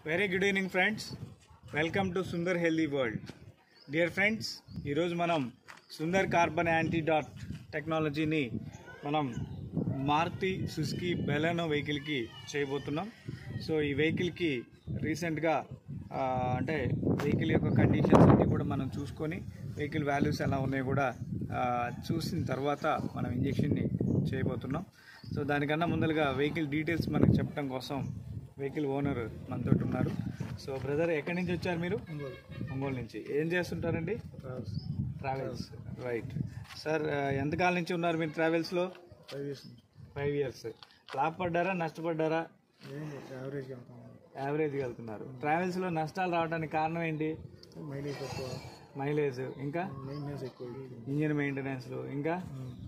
Very good evening friends welcome to Sundar healthy world dear friends ఈరోజు మనం Sundar carbon anti dot టెక్నాలజీని మనం Maruti Suzuki Baleno వెహికల్కి చేయబోతున్నాం సో ఈ వెహికల్కి రీసెంట్గా ఆ, అంటే వెహికల్ యొక్క కండిషన్స్ అన్నీ కూడా మనం చూసుకొని వెహికల్ వాల్యూస్ ఎలా ఉన్నాయో కూడా ఆ, చూసిన తర్వాత మనం ఇంజెక్షన్ని చేయబోతున్నాం సో దానికన్నా ముందలుగా వెహికల్ డీటెయిల్స్ మనకు చెప్పడం కోసం వెహికల్ ఓనర్ మనతో ఉన్నారు సో బ్రదర్ ఎక్కడి నుంచి వచ్చారు మీరు ఒంగోలు నుంచి ఏం చేస్తుంటారండి ట్రావెల్స్ రైట్ సార్ ఎంతకాలం నుంచి ఉన్నారు మీరు ట్రావెల్స్లో ఫైవ్ ఇయర్స్ నుంచి ఫైవ్ ఇయర్స్ లాభపడ్డారా నష్టపడ్డారా ఏంటి యావరేజ్గా వెళ్తాం యావరేజ్గా వెళ్తున్నారు ట్రావెల్స్లో నష్టాలు రావడానికి కారణం ఏంటి మైలేజ్ తక్కువ మైలేజ్ ఇంకా మెయింటెనెన్స్ ఎక్కువ ఇంజిన్ మెయింటెనెన్స్లు ఇంకా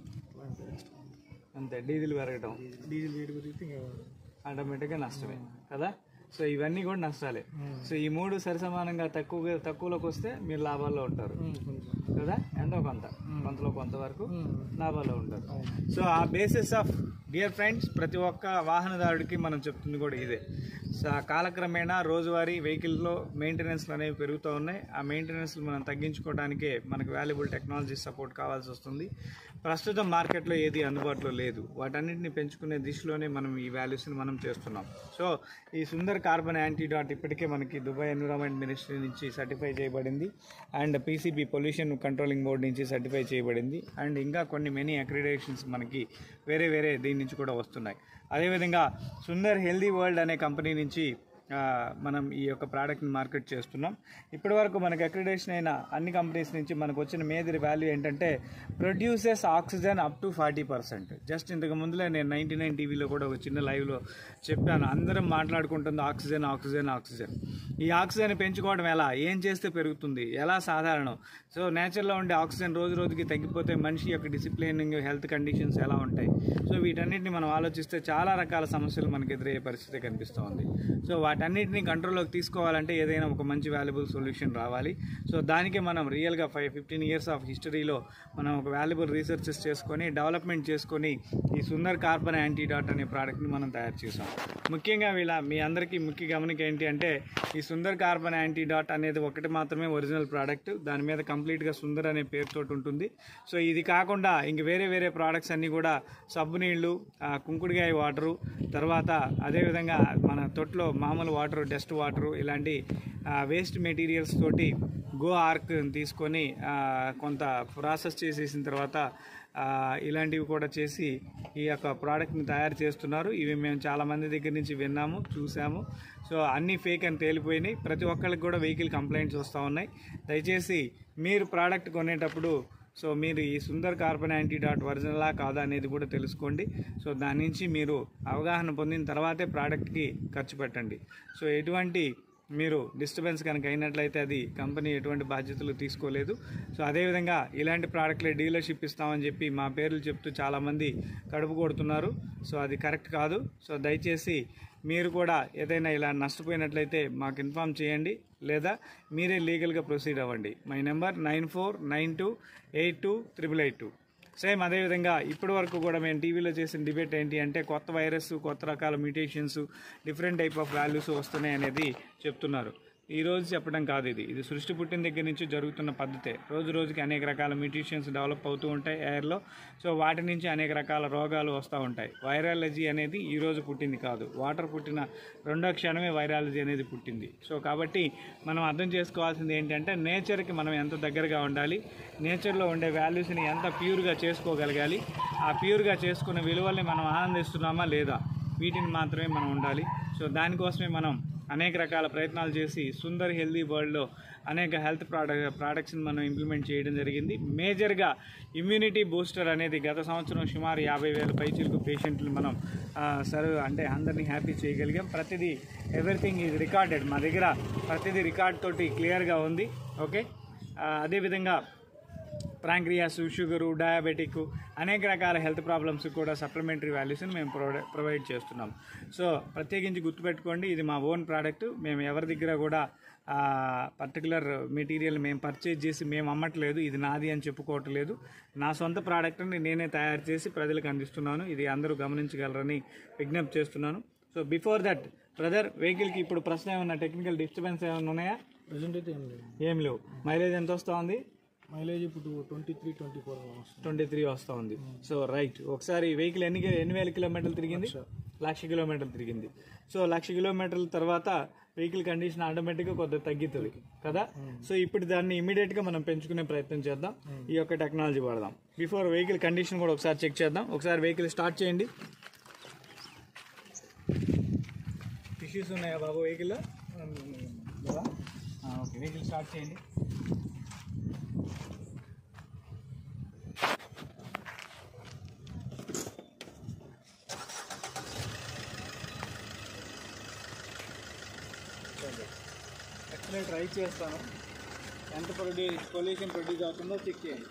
అంతే డీజిల్ పెరగటం డీజిల్ రేట్ పెరిగితే ఇంకా ఆటోమేటిక్గా నష్టమే కదా సో ఇవన్నీ కూడా నష్టాలే సో ఈ మూడు సరిసమానంగా తక్కువగా తక్కువలోకి వస్తే మీరు లాభాల్లో ఉంటారు కొంచెం కదా ఎంతో కొంత కొంతలో కొంతవరకు లాభాల్లో ఉంటారు అవును. సో ఆ బేసిస్ ఆఫ్ డియర్ ఫ్రెండ్స్ ప్రతి ఒక్క వాహనదారుడికి మనం చెప్తుంది కూడా ఇదే సో ఆ కాలక్రమేణా రోజువారీ వెహికల్లో మెయింటెనెన్స్లు అనేవి పెరుగుతూ ఉన్నాయి ఆ మెయింటెనెన్స్లు మనం తగ్గించుకోవడానికే మనకు వాల్యుబుల్ టెక్నాలజీ సపోర్ట్ కావాల్సి వస్తుంది ప్రస్తుతం మార్కెట్లో ఏది అందుబాటులో లేదు వాటన్నిటిని పెంచుకునే దిశలోనే మనం ఈ వాల్యూస్ని మనం చేస్తున్నాం సో ఈ సుందర్ కార్బన్ యాంటీడాట్ ఇప్పటికే మనకి దుబాయ్ ఎన్విరాన్మెంట్ మినిస్ట్రీ నుంచి సర్టిఫై చేయబడింది and PCB pollution controlling board నుంచి సర్టిఫై చేయబడింది అండ్ ఇంకా కొన్ని మెనీ అక్రిడేషన్స్ మనకి వేరే వేరే దీని నుంచి కూడా వస్తున్నాయి అదేవిధంగా సుందర్ హెల్దీ వరల్డ్ అనే కంపెనీ నుంచి ఆ, మనం ఈ యొక్క ప్రోడక్ట్ని మార్కెట్ చేస్తున్నాం ఇప్పటివరకు మనకు అక్రిడేషన్ అయిన అన్ని కంపెనీస్ నుంచి మనకు వచ్చిన మేజర్ వాల్యూ ఏంటంటే produces oxygen up to forty percent just ఇంతకు ముందులే నేను నైంటీ నైన్ టీవీలో కూడా ఒక చిన్న లైవ్లో చెప్పాను అందరం మాట్లాడుకుంటుంది ఆక్సిజన్ ఆక్సిజన్ ఆక్సిజన్ ఈ ఆక్సిజన్ పెంచుకోవడం ఎలా ఏం చేస్తే పెరుగుతుంది ఎలా సాధారణం సో నేచర్లో ఉండే ఆక్సిజన్ రోజు రోజుకి తగ్గిపోతే మనిషి యొక్క డిసిప్లినింగ్ హెల్త్ కండిషన్స్ ఎలా ఉంటాయి సో వీటన్నిటిని మనం ఆలోచిస్తే చాలా రకాల సమస్యలు మనకు ఎదురయ్యే పరిస్థితి కనిపిస్తోంది సో వాటన్నిటిని కంట్రోల్లోకి తీసుకోవాలంటే ఏదైనా ఒక మంచి వాల్యుబుల్ సొల్యూషన్ రావాలి సో దానికే మనం రియల్గా ఫైవ్ ఫిఫ్టీన్ ఇయర్స్ ఆఫ్ హిస్టరీలో మనం ఒక వాల్యుబుల్ రీసెర్చెస్ చేసుకొని డెవలప్మెంట్ చేసుకొని ఈ సుందర్ కార్బన్ యాంటీడాట్ అనే ప్రోడక్ట్ని మనం తయారు చేసాం ముఖ్యంగా వీళ్ళ మీ అందరికీ ముఖ్య గమనిక ఏంటి అంటే ఈ సుందర్ కార్బన్ యాంటీడాట్ అనేది ఒకటి మాత్రమే ఒరిజినల్ ప్రోడక్ట్ దాని మీద కంప్లీట్గా సుందర్ అనే పేరుతోటి ఉంటుంది సో ఇది కాకుండా ఇంక వేరే వేరే ప్రోడక్ట్స్ అన్నీ కూడా సబ్బు నీళ్ళు ఆ, కుంకుడుగాయ వాటరు తర్వాత అదేవిధంగా మన తొట్లో మామూలు వాటర్ డస్ట్ వాటరు ఇలాంటి వేస్ట్ మెటీరియల్స్ తోటి గో ఆర్క్ తీసుకొని ఆ, కొంత ప్రాసెస్ చేసేసిన తర్వాత ఆ, ఇలాంటివి కూడా చేసి ఈ యొక్క ప్రోడక్ట్ని తయారు చేస్తున్నారు ఇవి మేము చాలా మంది దగ్గర నుంచి విన్నాము చూసాము సో అన్నీ ఫేక్ అని తేలిపోయినాయి ప్రతి ఒక్కరికి కూడా వెహికల్ కంప్లైంట్స్ వస్తూ ఉన్నాయి దయచేసి మీరు ప్రోడక్ట్ కొనేటప్పుడు సో మీరు ఈ సుందర్ కార్బన్ యాంటీ డాట్ ఒరిజినలా కాదా అనేది కూడా తెలుసుకోండి సో దాని నుంచి మీరు అవగాహన పొందిన తర్వాతే ప్రోడక్ట్కి ఖర్చు పెట్టండి సో ఎటువంటి మీరు డిస్టర్బెన్స్ కనుక అయినట్లయితే అది కంపెనీ ఎటువంటి బాధ్యతలు తీసుకోలేదు సో అదేవిధంగా ఇలాంటి ప్రోడక్ట్లే డీలర్షిప్ ఇస్తామని చెప్పి మా పేర్లు చెప్తూ చాలామంది కడుపు కొడుతున్నారు సో అది కరెక్ట్ కాదు సో దయచేసి మీరు కూడా ఏదైనా ఇలా నష్టపోయినట్లయితే మాకు ఇన్ఫామ్ చేయండి లేదా మీరే లీగల్గా ప్రొసీడ్ అవ్వండి my number nine four nine two eight two triple eight two same అదేవిధంగా ఇప్పటి వరకు కూడా మేము టీవీలో చేసిన డిబేట్ ఏంటి అంటే కొత్త వైరస్ కొత్త రకాల mutations different type of values వస్తున్నాయి అనేది చెప్తున్నారు ఈ రోజు చెప్పడం కాదు ఇది ఇది సృష్టి పుట్టిన దగ్గర నుంచి జరుగుతున్న పద్ధతే రోజు రోజుకి అనేక రకాల మ్యూటేషన్స్ డెవలప్ అవుతూ ఉంటాయి ఎయిర్లో సో వాటి నుంచి అనేక రకాల రోగాలు వస్తూ ఉంటాయి వైరాలజీ అనేది ఈ రోజు పుట్టింది కాదు వాటర్ పుట్టిన రెండో క్షణమే వైరాలజీ అనేది పుట్టింది సో కాబట్టి మనం అర్థం చేసుకోవాల్సింది ఏంటంటే నేచర్కి మనం ఎంత దగ్గరగా ఉండాలి నేచర్లో ఉండే వాల్యూస్ని ఎంత ప్యూర్గా చేసుకోగలగాలి ఆ ప్యూర్గా చేసుకున్న విలువల్ని మనం ఆనందిస్తున్నామా లేదా వీటిని మాత్రమే మనం ఉండాలి సో దానికోసమే మనం అనేక రకాల ప్రయత్నాలు చేసి సుందర్ హెల్దీ వరల్డ్లో అనేక హెల్త్ ప్రోడక్ట్ ప్రోడక్ట్స్ని మనం ఇంప్లిమెంట్ చేయడం జరిగింది మేజర్గా ఇమ్యూనిటీ బూస్టర్ అనేది గత సంవత్సరం సుమారు యాభై వేల పైచీలకు పేషెంట్లు మనం సర్వ్ అంటే అందరినీ హ్యాపీ చేయగలిగాం ప్రతిదీ ఎవ్రీథింగ్ ఈజ్ రికార్డెడ్ మా దగ్గర ప్రతిదీ రికార్డ్ తోటి క్లియర్గా ఉంది ఓకే అదేవిధంగా ప్రాంక్రియాస్ షుగరు డయాబెటిక్ అనేక రకాల హెల్త్ ప్రాబ్లమ్స్ కూడా సప్లిమెంటరీ వాల్యూస్ని మేము ప్రొవైడ్ ప్రొవైడ్ చేస్తున్నాం సో ప్రత్యేకించి గుర్తుపెట్టుకోండి ఇది మా ఓన్ ప్రోడక్ట్ మేము ఎవరి దగ్గర కూడా పర్టికులర్ మెటీరియల్ మేము పర్చేజ్ చేసి మేము అమ్మట్లేదు ఇది నాది అని చెప్పుకోవట్లేదు నా సొంత ప్రోడక్ట్ని నేనే తయారు చేసి ప్రజలకు అందిస్తున్నాను ఇది అందరూ గమనించగలరని విజ్ఞప్తి చేస్తున్నాను సో బిఫోర్ దట్ బ్రదర్ వెహికల్కి ఇప్పుడు ప్రశ్న ఏమన్నా టెక్నికల్ డిస్టర్బెన్స్ ఏమైనా ఉన్నాయా ప్రజెంట్ అయితే ఏం లేదు ఏం లేవు మైలేజ్ ఎంత వస్తూ ఉంది మైలేజ్ ఇప్పుడు ట్వంటీ త్రీ ట్వంటీ ఫోర్ వస్తుంది ట్వంటీ త్రీ వస్తూ ఉంది సో రైట్ ఒకసారి వెహికల్ ఎన్ని కి- ఎన్ని వేల కిలోమీటర్లు తిరిగింది లక్ష కిలోమీటర్లు తిరిగింది సో లక్ష కిలోమీటర్ల తర్వాత వెహికల్ కండిషన్ ఆటోమేటిక్గా కొద్దిగా తగ్గుతుంది కదా సో ఇప్పుడు దాన్ని ఇమీడియట్ గా మనం పెంచుకునే ప్రయత్నం చేద్దాం ఈ యొక్క టెక్నాలజీ వాడదాం బిఫోర్ వెహికల్ కండిషన్ కూడా ఒకసారి చెక్ చేద్దాం ఒకసారి వెహికల్ స్టార్ట్ చేయండి ఇష్యూస్ ఉన్నాయా బాబు వెహికల్లో ఓకే వెహికల్ స్టార్ట్ చేయండి ఎక్కడ ట్రై చేస్తాను ఎంత ప్రొడ్యూస్ పొల్యూషన్ ప్రొడ్యూస్ అవుతుందో చెక్ చేయండి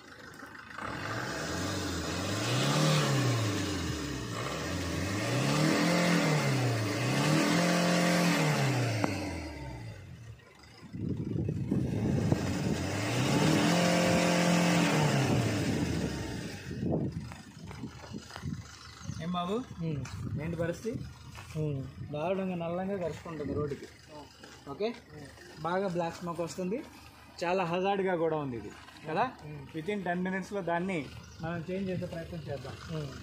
ఏం బాబు ఏంటి పరిస్థితి దారుణంగా నల్లంగా కరుచుకుంటుంది రోడ్డుకి ఓకే బాగా బ్లాక్ స్మోక్ వస్తుంది చాలా హజార్డ్గా కూడా ఉంది ఇది కదా విత్ ఇన్ టెన్ మినిట్స్లో దాన్ని మనం చేంజ్ చేసే ప్రయత్నం చేద్దాం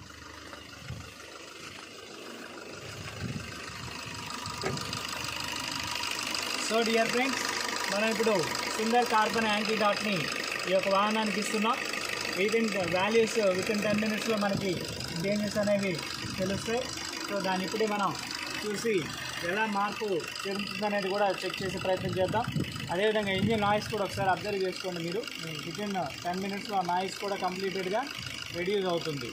సో డియర్ ఫ్రెండ్స్ మనం ఇప్పుడు సింగర్ కార్బన్ యాంటీ డాట్ని ఈ యొక్క వాహనానికి ఇస్తున్నాం with in values with in ten మినిట్స్లో మనకి డేంజర్స్ అనేవి తెలుస్తాయి సో దాన్ని ఇప్పుడే మనం చూసి ఎలా మార్పు జరుగుతుంది అనేది కూడా చెక్ చేసే ప్రయత్నం చేద్దాం అదేవిధంగా ఇంజిన్ నాయిస్ కూడా ఒకసారి అబ్జర్వ్ చేసుకోండి మీరు విత్ ఇన్ టెన్ మినిట్స్లో ఆ నాయిస్ కూడా కంప్లీటెడ్గా రెడ్యూస్ అవుతుంది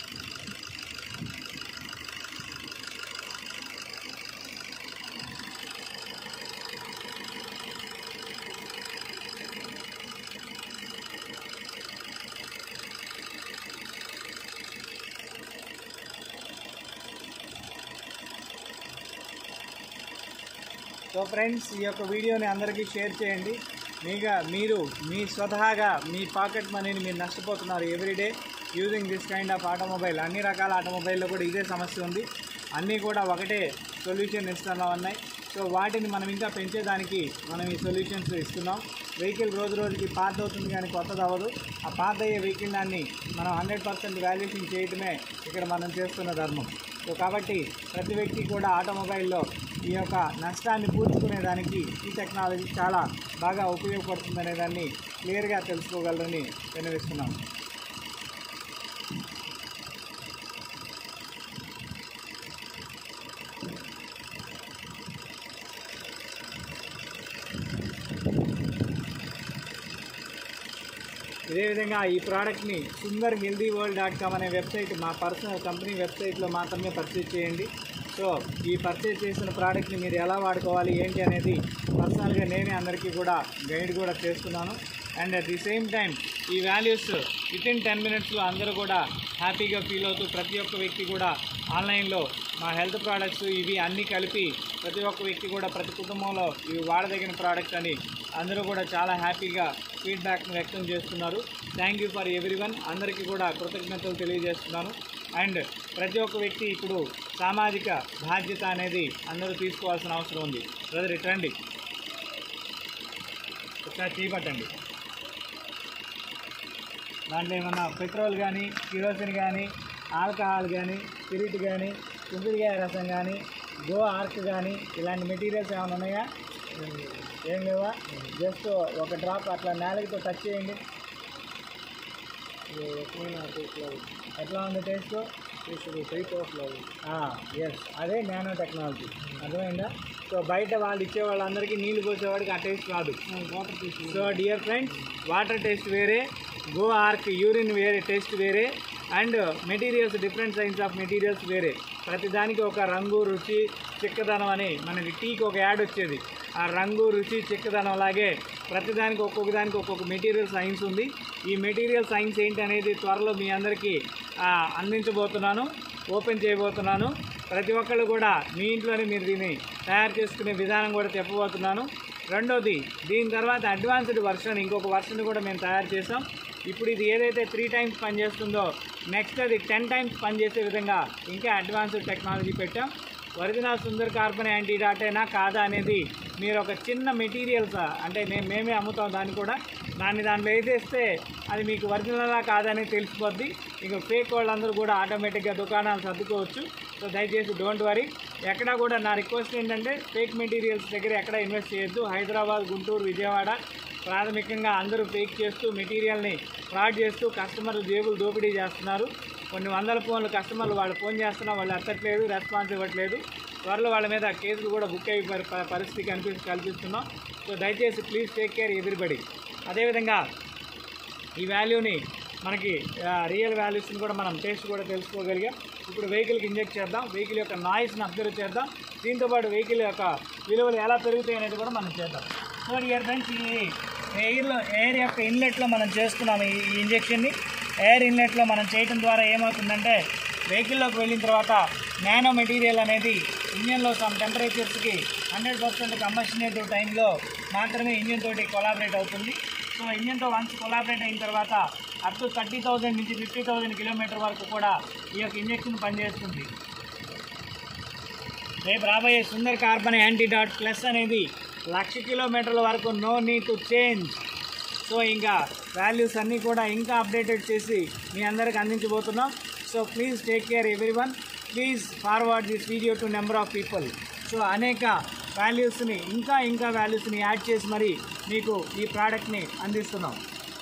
సో ఫ్రెండ్స్ ఈ యొక్క వీడియోని అందరికీ షేర్ చేయండి మీగా మీరు మీ స్వతహాగా మీ పాకెట్ మనీని మీరు నష్టపోతున్నారు everyday using this kind of automobile అన్ని రకాల ఆటోమొబైల్లో కూడా ఇదే సమస్య ఉంది అన్నీ కూడా ఒకటే సొల్యూషన్ ఇస్తున్నా ఉన్నాయి సో వాటిని మనం ఇంకా పెంచేదానికి మనం ఈ సొల్యూషన్స్ ఇస్తున్నాం వెహికల్ రోజు రోజుకి పాత అవుతుంది కానీ కొత్తది అవ్వదు ఆ పాత అయ్యే వెహికల్ దాన్ని మనం హండ్రెడ్ పర్సెంట్ వాల్యుయేషన్ చేయటమే ఇక్కడ మనం చేస్తున్న ధర్మం సో కాబట్టి ప్రతి వ్యక్తి కూడా ఆటోమొబైల్లో ఈ యొక్క నష్టాన్ని పూడ్చుకునేదానికి ఈ టెక్నాలజీ చాలా బాగా ఉపయోగపడుతుందనే దాన్ని క్లియర్గా తెలుసుకోగలరని విన్నవిస్తున్నాం ఇదే విధంగా ఈ ప్రోడక్ట్ని Sundar healthy world dot com అనే వెబ్సైట్ మా పర్సనల్ కంపెనీ వెబ్సైట్లో మాత్రమే పర్చేజ్ చేయండి సో ఈ పర్చేజ్ చేసిన ప్రోడక్ట్ని మీరు ఎలా వాడుకోవాలి ఏంటి అనేది పర్సనల్గా నేనే అందరికీ కూడా గైడ్ కూడా చేస్తున్నాను and at the same time ఈ వాల్యూస్ విత్ ఇన్ టెన్ మినిట్స్లో అందరూ కూడా హ్యాపీగా ఫీల్ అవుతూ ప్రతి ఒక్క వ్యక్తి కూడా ఆన్లైన్లో మా హెల్త్ ప్రోడక్ట్స్ ఇవి అన్నీ కలిపి ప్రతి ఒక్క వ్యక్తి కూడా ప్రతి కుటుంబంలో ఇవి వాడదగిన ప్రోడక్ట్స్ అని అందరూ కూడా చాలా హ్యాపీగా ఫీడ్బ్యాక్ని వ్యక్తం చేస్తున్నారు thank you for every one అందరికీ కూడా కృతజ్ఞతలు తెలియజేస్తున్నాను అండ్ ప్రతి ఒక్క వ్యక్తి ఇప్పుడు సామాజిక బాధ్యత అనేది అందరూ తీసుకోవాల్సిన అవసరం ఉంది బ్రదర్ ఇట్రండి ఒకసారి చేపట్టండి దాంట్లో ఏమన్నా పెట్రోల్ కానీ కిరోసిన్ కానీ ఆల్కహాల్ కానీ స్పిరిట్ కానీ కుంకుడికాయ రసం కానీ గో ఆర్క్ కానీ ఇలాంటి మెటీరియల్స్ ఏమైనా ఉన్నాయా ఏం లేవా జస్ట్ ఒక డ్రాప్ అట్లా నేలకితో టచ్ చేయండి ఇది రకమైన టేస్ట్ లాగా ఎట్లా ఉంది టేస్ట్ టేస్ట్ టైప్ ఆఫ్ లాగా ఎస్ అదే నానో టెక్నాలజీ అర్థమైందా సో బయట వాళ్ళు ఇచ్చే వాళ్ళందరికీ నీళ్లు పోసేవాడికి ఆ టేస్ట్ రాదు water taste so dear friends water taste వేరే గో ఆర్క్ యూరిన్ వేరే టేస్ట్ వేరే and materials different science of materials వేరే ప్రతిదానికి ఒక రంగు రుచి చిక్కదనం అని మనకి టీకి ఒక యాడ్ వచ్చేది ఆ రంగు రుచి చిక్కదనం లాగే ప్రతిదానికి ఒక్కొక్క దానికి ఒక్కొక్క మెటీరియల్ సైన్స్ ఉంది ఈ మెటీరియల్ సైన్స్ ఏంటి అనేది త్వరలో మీ అందరికీ ఆ, అందించబోతున్నాను ఓపెన్ చేయబోతున్నాను ప్రతి ఒక్కళ్ళు కూడా మీ ఇంట్లోనే మీరు దీన్ని తయారు చేసుకునే విధానం కూడా చెప్పబోతున్నాను రెండోది దీని తర్వాత అడ్వాన్స్డ్ వర్షన్ ఇంకొక వర్షన్ కూడా మేము తయారు చేసాం ఇప్పుడు ఇది ఏదైతే త్రీ టైమ్స్ పనిచేస్తుందో నెక్స్ట్ అది టెన్ టైమ్స్ పనిచేసే విధంగా ఇంకా అడ్వాన్స్డ్ టెక్నాలజీ పెట్టాం ఒరిజినల్ సుందర్ కార్బన్ యాంటీడాటేనా కాదా అనేది మీరు ఒక చిన్న మెటీరియల్స్ అంటే మేము మేమే అమ్ముతాం దాన్ని కూడా దాన్ని దాంట్లో వేసేస్తే అది మీకు ఒరిజినలా కాదని తెలిసిపోద్ది ఇక ఫేక్ వాళ్ళందరూ కూడా ఆటోమేటిక్గా దుకాణాలు సర్దుకోవచ్చు సో దయచేసి డోంట్ వరీ ఎక్కడా కూడా నా రిక్వెస్ట్ ఏంటంటే ఫేక్ మెటీరియల్స్ దగ్గర ఎక్కడ ఇన్వెస్ట్ చేయొద్దు హైదరాబాద్ గుంటూరు విజయవాడ ప్రాథమికంగా అందరూ ఫేక్ చేస్తూ మెటీరియల్ని ఫ్రాడ్ చేస్తూ కస్టమర్లు జేబులు దోపిడీ చేస్తున్నారు కొన్ని వందల ఫోన్లు కస్టమర్లు వాళ్ళు ఫోన్ చేస్తున్నా వాళ్ళు ఎత్తట్లేదు రెస్పాన్స్ ఇవ్వట్లేదు త్వరలో వాళ్ళ మీద కేసులు కూడా బుక్ అయ్యే పరి- ప- పరిస్థితి కనిపి కల్పిస్తున్నాం సో దయచేసి ప్లీజ్ టేక్ కేర్ ఎవ్రీబడి అదేవిధంగా ఈ వాల్యూని మనకి ఆ, రియల్ వాల్యూస్ని కూడా మనం టేస్ట్ కూడా తెలుసుకోగలిగాం ఇప్పుడు వెహికల్కి ఇంజెక్ట్ చేద్దాం వెహికల్ యొక్క నాయిస్ని అబ్జర్వ్ చేద్దాం దీంతో పాటు వెహికల్ యొక్క విలువలు ఎలా పెరుగుతాయి అనేది కూడా మనం చేద్దాం సో ఇయర్ ఫ్రెండ్స్ ఈ ఎయిర్లో ఎయిర్ యొక్క ఇన్లెట్లో మనం చేస్తున్నాం ఈ ఈ ఇంజెక్షన్ని ఎయిర్ ఇన్లెట్లో మనం చేయడం ద్వారా ఏమవుతుందంటే వెహికల్లోకి వెళ్ళిన తర్వాత నానో మెటీరియల్ అనేది ఇంజన్లో సమ్ టెంపరేచర్స్కి హండ్రెడ్ పర్సెంట్ కంబషనేటివ్ టైంలో మాత్రమే ఇంజన్ తోటి కొలాబరేట్ అవుతుంది సో ఇంజన్తో వన్స్ కొలాబరేట్ అయిన తర్వాత అప్ టు థర్టీ థౌజండ్ నుంచి ఫిఫ్టీ థౌజండ్ కిలోమీటర్ వరకు కూడా ఈ యొక్క ఇంజెక్షన్ పనిచేస్తుంది రేపు రాబోయే సుందర్ కార్బన్ యాంటీడాట్ ప్లస్ అనేది లక్ష కిలోమీటర్ల వరకు no need to change so ఇంకా వాల్యూస్ అన్నీ కూడా ఇంకా అప్డేటెడ్ చేసి మీ అందరికి అందించబోతున్నాం so please take care every one please forward this video to number of people so అనేక వాల్యూస్ని ఇంకా ఇంకా వాల్యూస్ని యాడ్ చేసి మరి మీకు ఈ ప్రోడక్ట్ని అందిస్తున్నాం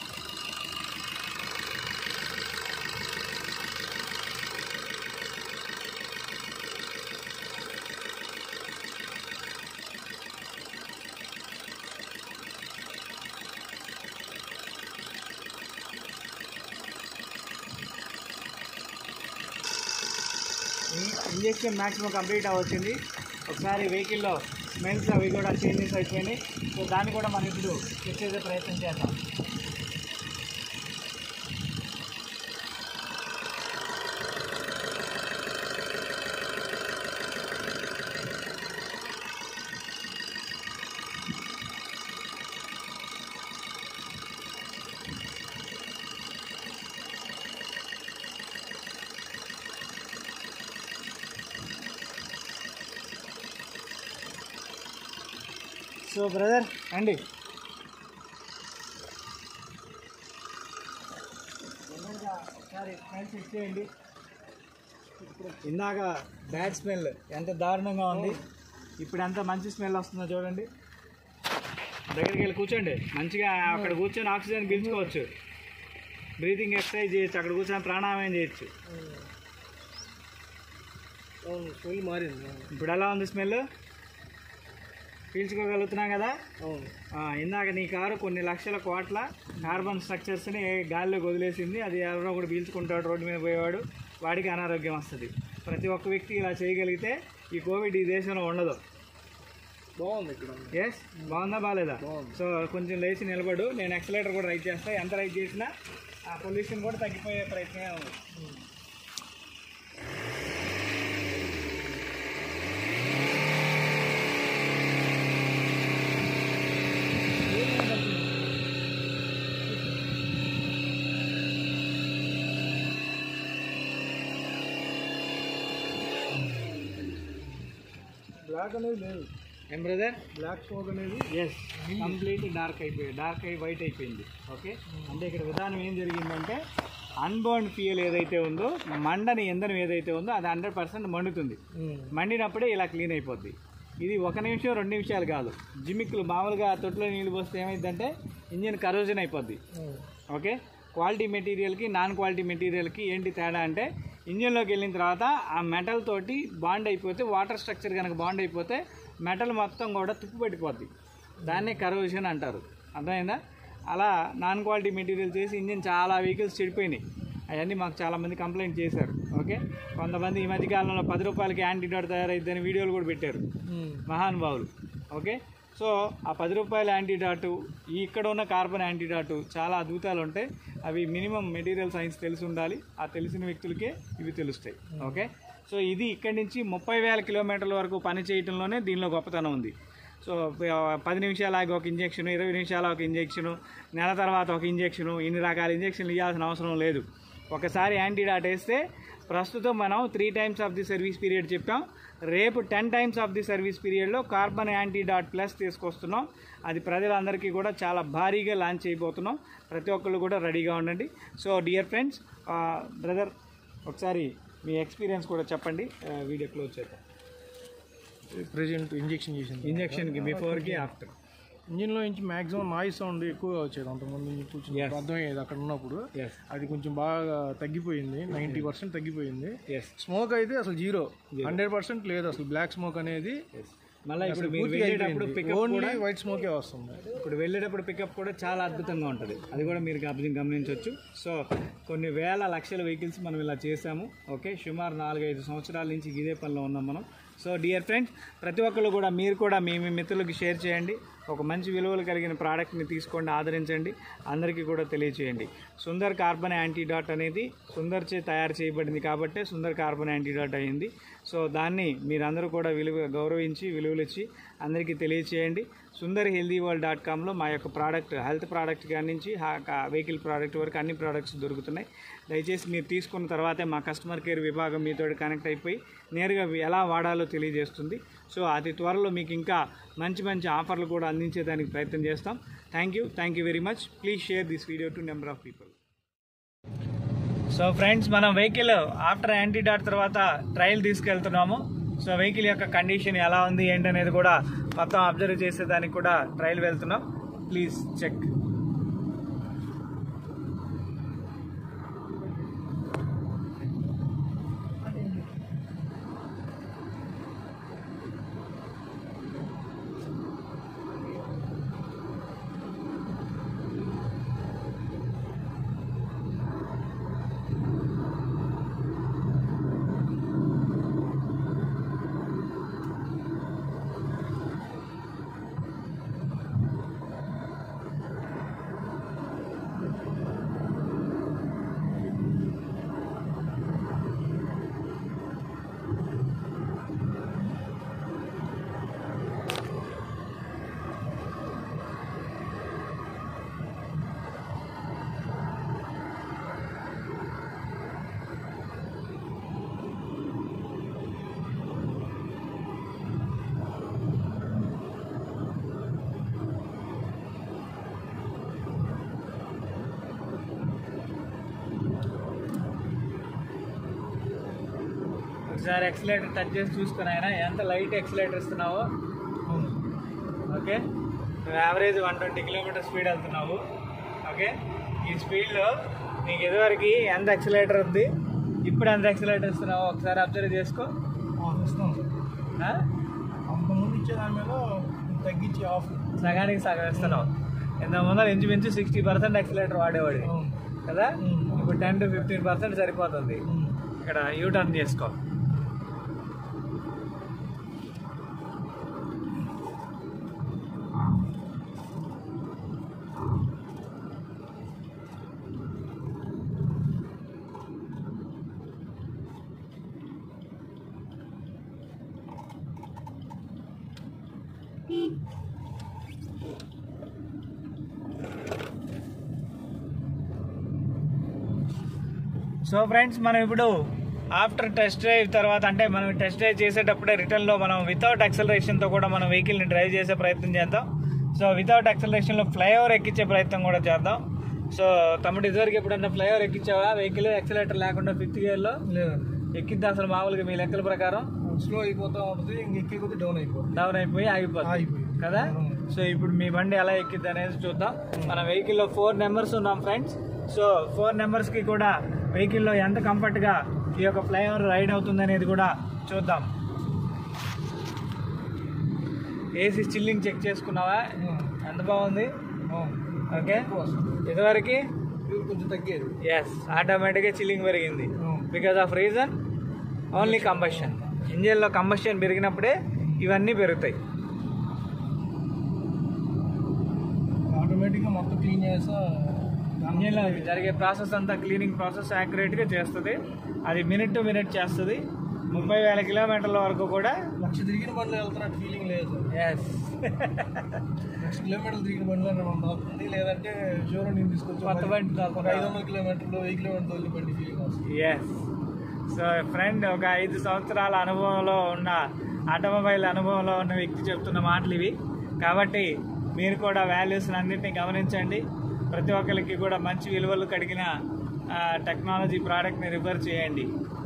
ఇంజెక్షన్ మ్యాక్సిమం కంప్లీట్ అవ్వచ్చింది ఒకసారి వెహికల్లో స్మెల్స్ అవి కూడా చేంజెస్ అయిపోయినాయి సో దాన్ని కూడా మనం ఇప్పుడు చెక్ చేసే ప్రయత్నం చేద్దాం సో బ్రదర్ అండి ఒకసారి స్మెల్ చెక్ చేయండి ఇందాక బ్యాడ్ స్మెల్ ఎంత దారుణంగా ఉంది ఇప్పుడు ఎంత మంచి స్మెల్ వస్తుందో చూడండి దగ్గరికి వెళ్ళి కూర్చోండి మంచిగా అక్కడ కూర్చొని ఆక్సిజన్ పీల్చుకోవచ్చు బ్రీతింగ్ ఎక్సర్సైజ్ చేయొచ్చు అక్కడ కూర్చొని ప్రాణాయామం చేయొచ్చు అవును స్మెల్ మారింది ఇప్పుడు ఎలా ఉంది స్మెల్ పీల్చుకోగలుగుతున్నాం కదా అవును ఆ, ఇందాక నీ కారు కొన్ని లక్షల కోట్ల కార్బన్ స్ట్రక్చర్స్ని గాలిలోకి వదిలేసింది అది ఎవరో కూడా పీల్చుకుంటాడు రోడ్డు మీద పోయేవాడు వాడికి అనారోగ్యం వస్తుంది ప్రతి ఒక్క వ్యక్తి ఇలా చేయగలిగితే ఈ కోవిడ్ ఈ దేశంలో ఉండదు బాగుంది ఇక్కడ ఎస్ బాగుందా బాగాలేదా బాగుంది. సో కొంచెం లేచి నిలబడు నేను ఎక్సలేటర్ కూడా రైట్ చేస్తా ఎంత రైట్ చేసినా ఆ పొల్యూషన్ కూడా తగ్గిపోయే ప్రయత్నమే ఉంది బ్లాక్ అనేది లేదు ఏం బ్రదర్ బ్లాక్ స్మోక్ అనేది ఎస్ కంప్లీట్ డార్క్ అయిపోయి డార్క్ అయి వైట్ అయిపోయింది ఓకే అంటే ఇక్కడ విధానం ఏం జరిగిందంటే అన్బర్న్ ఫ్యూయల్ ఏదైతే ఉందో మండని ఇంధనం ఏదైతే ఉందో అది హండ్రెడ్ పర్సెంట్ మండుతుంది మండినప్పుడే ఇలా క్లీన్ అయిపోద్ది ఇది ఒక నిమిషం రెండు నిమిషాలు కాదు జిమ్మిక్కులు మామూలుగా తొట్టులో నీళ్ళు పోస్తే ఏమైందంటే ఇంజిన్ కరోజన్ అయిపోద్ది ఓకే క్వాలిటీ మెటీరియల్కి నాన్ క్వాలిటీ మెటీరియల్కి ఏంటి తేడా అంటే ఇంజిన్లోకి వెళ్ళిన తర్వాత ఆ మెటల్ తోటి బాండ్ అయిపోతే వాటర్ స్ట్రక్చర్ కనుక బాండ్ అయిపోతే మెటల్ మొత్తం కూడా తుప్పు పట్టిపోద్ది దాన్నే కరోజన్ అంటారు అర్థమైందా అలా నాన్ క్వాలిటీ మెటీరియల్ చేసి ఇంజిన్ చాలా వెహికల్స్ చెడిపోయినాయి అవన్నీ మాకు చాలామంది కంప్లైంట్ చేశారు ఓకే కొంతమంది ఈ మధ్యకాలంలో పది రూపాయలకి యాంటీడోట్ తయారైద్దని వీడియోలు కూడా పెట్టారు మహానుభావులు ఓకే సో ఆ పది రూపాయల యాంటీడాటు ఈ ఇక్కడ ఉన్న కార్బన్ యాంటీడాటు చాలా అద్భుతాలు ఉంటాయి అవి మినిమం మెటీరియల్ సైన్స్ తెలిసి ఉండాలి ఆ తెలిసిన వ్యక్తులకే ఇవి తెలుస్తాయి ఓకే సో ఇది ఇక్కడి నుంచి ముప్పై వేల కిలోమీటర్ల వరకు పని చేయటంలోనే దీనిలో గొప్పతనం ఉంది సో ఆ, పది నిమిషాలు ఆగి ఒక ఇంజెక్షన్ ఇరవై నిమిషాలు ఒక ఇంజెక్షను నెల తర్వాత ఒక ఇంజెక్షను ఇన్ని రకాల ఇంజెక్షన్లు ఇవ్వాల్సిన అవసరం లేదు ఒకసారి యాంటీడాట్ వేస్తే ప్రస్తుతం మనం three times of the service period చెప్పాం రేపు ten times of the service పీరియడ్లో కార్బన్ యాంటీ డాట్ ప్లస్ తీసుకొస్తున్నాం అది ప్రజలందరికీ కూడా చాలా భారీగా లాంచ్ చేయబోతున్నాం ప్రతి ఒక్కళ్ళు కూడా రెడీగా ఉండండి సో డియర్ ఫ్రెండ్స్ బ్రదర్ ఒకసారి మీ ఎక్స్పీరియన్స్ కూడా చెప్పండి ఆ, వీడియో క్లోజ్ చేద్దాం ప్రెజెంట్ ఇంజెక్షన్ చేసింది ఇంజెక్షన్కి బిఫోర్కి ఆఫ్టర్ ఇంజిన్లో నుంచి మాక్సిమం నాయిస్ సౌండ్ ఎక్కువగా వచ్చేది అంతకుముందు ఇంజిన్ కూర్చుని Yes. అర్థమయ్యేది అక్కడ ఉన్నప్పుడు ఎస్ అది కొంచెం బాగా తగ్గిపోయింది నైంటీ పర్సెంట్ తగ్గిపోయింది ఎస్ స్మోక్ అయితే అసలు జీరో హండ్రెడ్ పర్సెంట్ లేదు అసలు బ్లాక్ స్మోక్ అనేది మళ్ళీ ఇప్పుడు మీరు వెళ్ళేటప్పుడు పికప్ ఓన్లీ కూడా వైట్ స్మోకే వస్తుంది ఇప్పుడు వెళ్ళేటప్పుడు పికప్ కూడా చాలా అద్భుతంగా ఉంటుంది అది కూడా మీరు గమని గమనించవచ్చు సో కొన్ని వేల లక్షల వెహికల్స్ మనం ఇలా చేసాము ఓకే సుమారు నాలుగైదు సంవత్సరాల నుంచి ఇదే పనిలో ఉన్నాం మనం సో డియర్ ఫ్రెండ్స్ ప్రతి ఒక్కరు కూడా మీరు కూడా మీ మీ మిత్రులకు షేర్ చేయండి ఒక మంచి విలువలు కలిగిన ప్రోడక్ట్ని తీసుకోండి ఆదరించండి అందరికీ కూడా తెలియచేయండి సుందర్ కార్బన్ యాంటీడాట్ అనేది సుందర్ చే తయారు చేయబడింది కాబట్టే సుందర్ కార్బన్ యాంటీడాట్ అయింది సో దాన్ని మీరందరూ కూడా విలువ గౌరవించి విలువలు ఇచ్చి అందరికీ తెలియచేయండి సుందర్ హెల్దీ వరల్డ్ డాట్ కామ్లో మా యొక్క ప్రోడక్ట్ హెల్త్ ప్రోడక్ట్ కాడి నుంచి వెహికల్ ప్రోడక్ట్ వరకు అన్ని ప్రోడక్ట్స్ దొరుకుతున్నాయి దయచేసి మీరు తీసుకున్న తర్వాతే మా కస్టమర్ కేర్ విభాగం మీతో కనెక్ట్ అయిపోయి నేరుగా ఎలా వాడాలో తెలియజేస్తుంది సో అతి త్వరలో మీకు ఇంకా మంచి మంచి ఆఫర్లు కూడా అందించేదానికి ప్రయత్నం చేస్తాం thank you thank you very much please share this video to number of people so friends మనం వెహికల్ ఆఫ్టర్ యాంటీడాట్ తర్వాత ట్రయల్ తీసుకెళ్తున్నాము సో వెహికల్ యొక్క కండిషన్ ఎలా ఉంది ఏంటనేది కూడా మొత్తం అబ్జర్వ్ చేసేదానికి కూడా ట్రయల్ వెళ్తున్నాం ప్లీజ్ చెక్ ఒకసారి ఎక్సలేటర్ టచ్ చేసి చూసుకుని ఆయన ఎంత లైట్ ఎక్సలేటర్ ఇస్తున్నావో ఓకే నువ్వు average one twenty kilometre speed వెళ్తున్నావు ఓకే ఈ స్పీడ్లో నీకు ఇదివరకు ఎంత ఎక్సలేటర్ ఉంది ఇప్పుడు ఎంత ఎక్సలేటర్ ఇస్తున్నావు ఒకసారి అబ్జర్వ్ చేసుకో ఇస్తాం ఆ? అంతకుముందు ఇచ్చే దాని మీద తగ్గించి ఆఫ్ సగానికి సగం ఇస్తున్నావు ఇంత ముందర ఇంచుమించు సిక్స్టీ పర్సెంట్ ఎక్సలేటర్ వాడేవాడి కదా ఇప్పుడు టెన్ టు ఫిఫ్టీన్ పర్సెంట్ సరిపోతుంది ఇక్కడ యూ టర్న్ చేసుకో సో ఫ్రెండ్స్ మనం ఇప్పుడు ఆఫ్టర్ టెస్ట్ డ్రైవ్ తర్వాత అంటే మనం టెస్ట్ డ్రైవ్ చేసేటప్పుడే రిటర్న్లో మనం వితౌట్ యాక్సలరేషన్తో కూడా మనం వెహికల్ని డ్రైవ్ చేసే ప్రయత్నం చేద్దాం సో వితౌట్ యాక్సలరేషన్లో ఫ్లైఓవర్ ఎక్కించే ప్రయత్నం కూడా చేద్దాం సో తమ్ముడు ఇదివరకు ఎప్పుడన్నా ఫ్లైఓవర్ ఎక్కించావా వెహికల్ యాక్సిలేటర్ లేకుండా ఫిఫ్త్ గేర్లో లేదండి ఎక్కిద్ది అసలు మామూలుగా మీ లెక్కల ప్రకారం స్లో అయిపోతా ఉంటుంది ఇంక ఎక్కే కొద్ది డౌన్ అయిపోతుంది డౌన్ అయిపోయి ఆగిపోతుంది ఆగిపోయింది కదా సో ఇప్పుడు మీ బండి ఎలా ఎక్కిద్ది అనేది చూద్దాం మన వెహికల్లో ఫోర్ నెంబర్స్ ఉన్నాం ఫ్రెండ్స్ సో ఫోర్ నెంబర్స్కి కూడా వెహికల్లో ఎంత కంఫర్ట్గా ఈ యొక్క ఫ్లైఓవర్ రైడ్ అవుతుంది అనేది కూడా చూద్దాం ఏసీ చిల్లింగ్ చెక్ చేసుకున్నావా ఎంత బాగుంది ఓకే ఇదివరకు ఇది కొంచెం తగ్గేది ఎస్ ఆటోమేటిక్గా చిల్లింగ్ పెరిగింది because of reason only combustion ఇంజిన్లో కంబషన్ పెరిగినప్పుడే ఇవన్నీ పెరుగుతాయి ఆటోమేటిక్గా మొత్తం క్లీన్ చేస్తా ఇంజిన్లో జరిగే ప్రాసెస్ అంతా క్లీనింగ్ ప్రాసెస్ యాక్యురేట్గా చేస్తుంది అది మినిట్ టు మినిట్ చేస్తుంది ముప్పై వేల కిలోమీటర్ల వరకు కూడా లక్ష తిరిగిన బండ్లో వెళ్తున్నట్టు ఫీలింగ్ లేదు ఎస్ లక్ష కిలోమీటర్లు తిరిగిన బండ్లో మనం అవుతుంది లేదంటే షోరూమ్ నేను తీసుకొచ్చి కొత్త బండి ఒక కాకుండా ఐదు వందల కిలోమీటర్లు వెయ్యి కిలోమీటర్లు వదిలి బండి ఫీలింగ్ వస్తుంది ఎస్ సో ఫ్రెండ్ ఒక ఐదు సంవత్సరాల అనుభవంలో ఉన్న ఆటోమొబైల్ అనుభవంలో ఉన్న వ్యక్తి చెప్తున్న మాటలు ఇవి కాబట్టి మీరు కూడా వాల్యూస్ అన్నింటినీ గమనించండి ప్రతి ఒక్కరికి కూడా మంచి విలువలు కలిగిన ఆ, టెక్నాలజీ ప్రోడక్ట్ని రిఫర్ చేయండి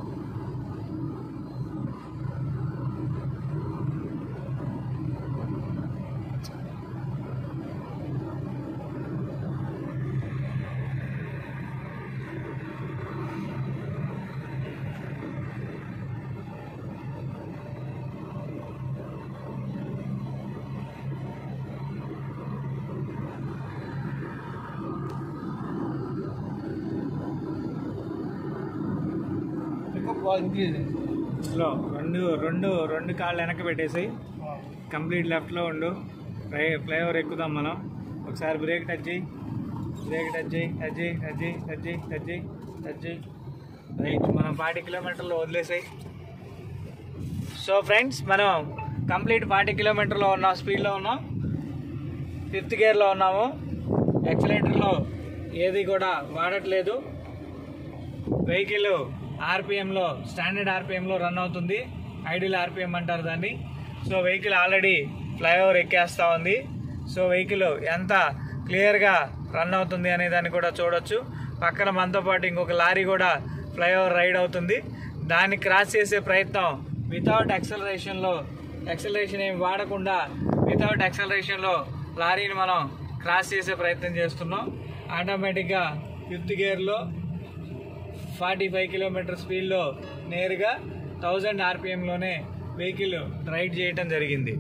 ఎక్కువ బాగా ఇంక్రీజ్ లో రెండు రెండు రెండు కాళ్ళు వెనక్కి పెట్టేసి కంప్లీట్ లెఫ్ట్లో ఉండు ఫ్లై ఫ్లైఓవర్ ఎక్కుదాం మనం ఒకసారి బ్రేక్ టచ్ చేయి బ్రేక్ టచ్ చేయి టచ్ చేయి టచ్ చేయి టచ్ చేయి టచ్ చేయి టచ్ చేయి రైట్ మనం ఫార్టీ కిలోమీటర్లు వదిలేసాయి సో ఫ్రెండ్స్ మనం కంప్లీట్ ఫార్టీ కిలోమీటర్లో ఉన్నాం స్పీడ్లో ఉన్నాం ఫిఫ్త్ గేర్లో ఉన్నాము యాక్సిలేటర్లో ఏది కూడా వాడట్లేదు వెహికల్ ఆర్పిఎంలో స్టాండర్డ్ ఆర్పిఎంలో రన్ అవుతుంది ఐడియల్ ఆర్పిఎం అంటారు దాన్ని సో వెహికల్ ఆల్రెడీ ఫ్లైఓవర్ ఎక్కేస్తూ ఉంది సో వెహికల్ ఎంత క్లియర్గా రన్ అవుతుంది అనే దాన్ని కూడా చూడొచ్చు పక్కన మనతో పాటు ఇంకొక లారీ కూడా ఫ్లైఓవర్ రైడ్ అవుతుంది దాన్ని క్రాస్ చేసే ప్రయత్నం వితౌట్ యాక్సలరేషన్లో యాక్సలరేషన్ ఏం వాడకుండా వితౌట్ యాక్సలరేషన్లో లారీని మనం క్రాస్ చేసే ప్రయత్నం చేస్తున్నాం ఆటోమేటిక్గా ఫిఫ్త్ గేర్లో ఫార్టీ ఫైవ్ కిలోమీటర్ స్పీడ్లో నేరుగా థౌజండ్ ఆర్పిఎంలోనే వెహికల్ రైడ్ చేయటం జరిగింది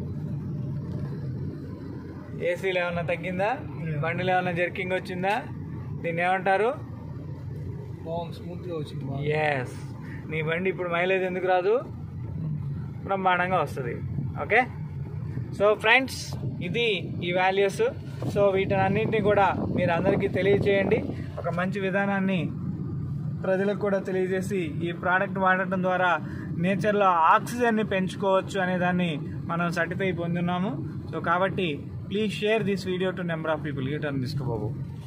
ఏసీలో ఏమన్నా తగ్గిందా బండిలో ఏమన్నా జర్కింగ్ వచ్చిందా దీన్ని ఏమంటారు బాగుంది స్మూత్గా వచ్చింది బాగా ఎస్ నీ బండి ఇప్పుడు మైలేజ్ ఎందుకు రాదు బ్రహ్మాండంగా వస్తుంది ఓకే సో ఫ్రెండ్స్ ఇది ఈ వాల్యూస్ సో వీటన్నింటినీ కూడా మీరు అందరికీ తెలియచేయండి ఒక మంచి విధానాన్ని ప్రజలకు కూడా తెలియజేసి ఈ ప్రోడక్ట్ వాడటం ద్వారా నేచర్లో ఆక్సిజన్ని పెంచుకోవచ్చు అనే దాన్ని మనం సర్టిఫై పొందున్నాము సో కాబట్టి please share this video to number of people U turn తీసుకోబాబు